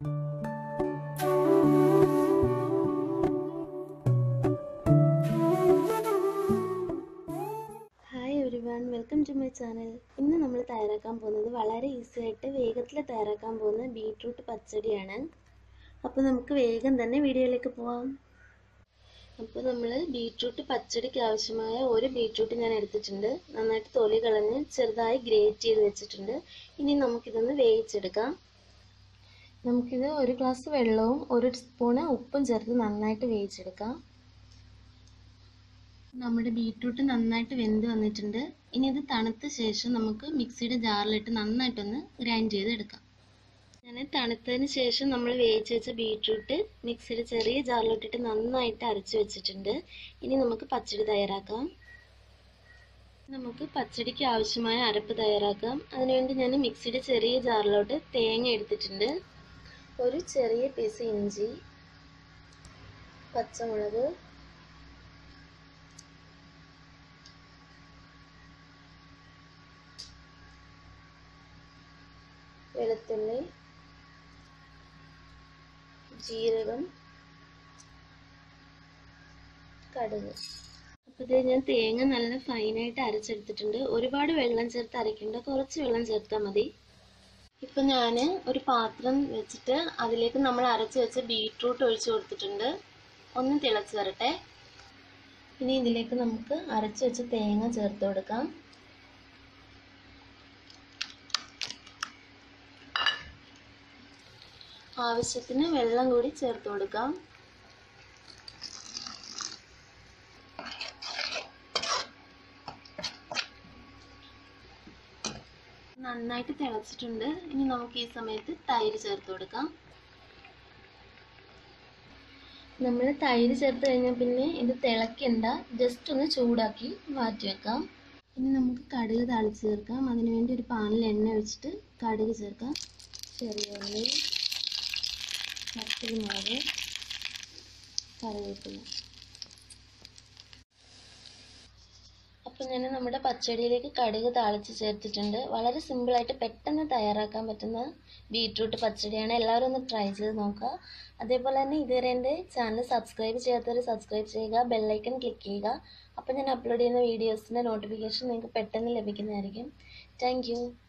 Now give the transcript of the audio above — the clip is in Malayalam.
hi everyone welcome to my channel ഇന്ന് നമ്മൾ തയ്യാറാക്കാൻ പോകുന്നത് വളരെ ഈസി ആയിട്ട് വേഗത്തിൽ തയ്യാറാക്കാൻ പോകുന്ന ബീട്രൂട്ട് പച്ചടിയാണ് അപ്പോൾ നമുക്ക് വേഗം തന്നെ വീഡിയോയിലേക്ക് പോവാം അപ്പോൾ നമ്മൾ ബീട്രൂട്ട് പച്ചടിക്ക് ആവശ്യമായ ഒരു ബീട്രൂട്ട് ഞാൻ എടുത്തിട്ടുണ്ട് നന്നായിട്ട് തൊലി കളഞ്ഞ് ചെറുതായി ഗ്രേറ്റ് ചെയ്ത് വെച്ചിട്ടുണ്ട് ഇനി നമുക്കിതൊന്ന് വേവിച്ചെടുക്കാം നമുക്കിത് ഒരു ഗ്ലാസ് വെള്ളവും ഒരു സ്പൂണ് ഉപ്പും ചേർത്ത് നന്നായിട്ട് വേവിച്ചെടുക്കാം നമ്മുടെ ബീട്രൂട്ട് നന്നായിട്ട് വെന്ത് വന്നിട്ടുണ്ട് ഇനി ഇത് തണുത്ത ശേഷം നമുക്ക് മിക്സിയുടെ ജാറിലിട്ട് നന്നായിട്ടൊന്ന് ഗ്രൈൻഡ് ചെയ്തെടുക്കാം ഞാൻ തണുത്തതിന് ശേഷം നമ്മൾ വേവിച്ച് വെച്ച ബീട്രൂട്ട് മിക്സിയുടെ ചെറിയ ജാറിലിട്ടിട്ട് നന്നായിട്ട് അരച്ച് വെച്ചിട്ടുണ്ട് ഇനി നമുക്ക് പച്ചടി തയ്യാറാക്കാം നമുക്ക് പച്ചടിക്ക് ആവശ്യമായ അരപ്പ് തയ്യാറാക്കാം അതിനുവേണ്ടി ഞാൻ മിക്സിയുടെ ചെറിയ ജാറിലോട്ട് തേങ്ങ എടുത്തിട്ടുണ്ട് ഒരു ചെറിയ പീസ് ഇഞ്ചി പച്ചമുളക് വെളുത്തുള്ളി ജീരകം കടുക് അപ്പോൾ ഇത് ഞാൻ തേങ്ങ നല്ല ഫൈനായിട്ട് അരച്ചെടുത്തിട്ടുണ്ട് ഒരുപാട് വെള്ളം ചേർത്ത് അരയ്ക്കേണ്ട കുറച്ച് വെള്ളം ചേർത്താൽ മതി ഇപ്പം ഞാൻ ഒരു പാത്രം വെച്ചിട്ട് അതിലേക്ക് നമ്മൾ അരച്ച് വെച്ച ബീട്രൂട്ട് ഒഴിച്ചു കൊടുത്തിട്ടുണ്ട് ഒന്ന് തിളച്ച് വരട്ടെ ഇനി ഇതിലേക്ക് നമുക്ക് അരച്ച് വെച്ച തേങ്ങ ചേർത്ത് കൊടുക്കാം ആവശ്യത്തിന് വെള്ളം കൂടി ചേർത്ത് കൊടുക്കാം നന്നായിട്ട് തിളച്ചിട്ടുണ്ട് ഇനി നമുക്ക് ഈ സമയത്ത് തൈര് ചേർത്ത് കൊടുക്കാം നമ്മൾ തൈര് ചേർത്ത് കഴിഞ്ഞാൽ പിന്നെ ഇത് തിളയ്ക്കണ്ട ജസ്റ്റ് ഒന്ന് ചൂടാക്കി മാറ്റി വെക്കാം ഇനി നമുക്ക് കടുക് താളിച്ച് ചേർക്കാം അതിനുവേണ്ടി ഒരു പാനിൽ എണ്ണ ഒഴിച്ചിട്ട് കടുക് ചേർക്കാം ചെറിയ ഉള്ളി പച്ചമുളക് കറിവേപ്പില അപ്പം ഞാൻ നമ്മുടെ പച്ചടിയിലേക്ക് കടുക് താളിച്ച് ചേർത്തിട്ടുണ്ട് വളരെ സിമ്പിളായിട്ട് പെട്ടെന്ന് തയ്യാറാക്കാൻ പറ്റുന്ന ബീട്രൂട്ട് പച്ചടിയാണ് എല്ലാവരും ഒന്ന് ട്രൈ ചെയ്ത് നോക്കുക അതേപോലെ തന്നെ ഇതുവരെ എൻ്റെ ചാനൽ സബ്സ്ക്രൈബ് ചെയ്യാത്തവർ സബ്സ്ക്രൈബ് ചെയ്യുക ബെല്ലൈക്കൺ ക്ലിക്ക് ചെയ്യുക അപ്പം ഞാൻ അപ്ലോഡ് ചെയ്യുന്ന വീഡിയോസിൻ്റെ നോട്ടിഫിക്കേഷൻ നിങ്ങൾക്ക് പെട്ടെന്ന് ലഭിക്കുന്നതായിരിക്കും താങ്ക്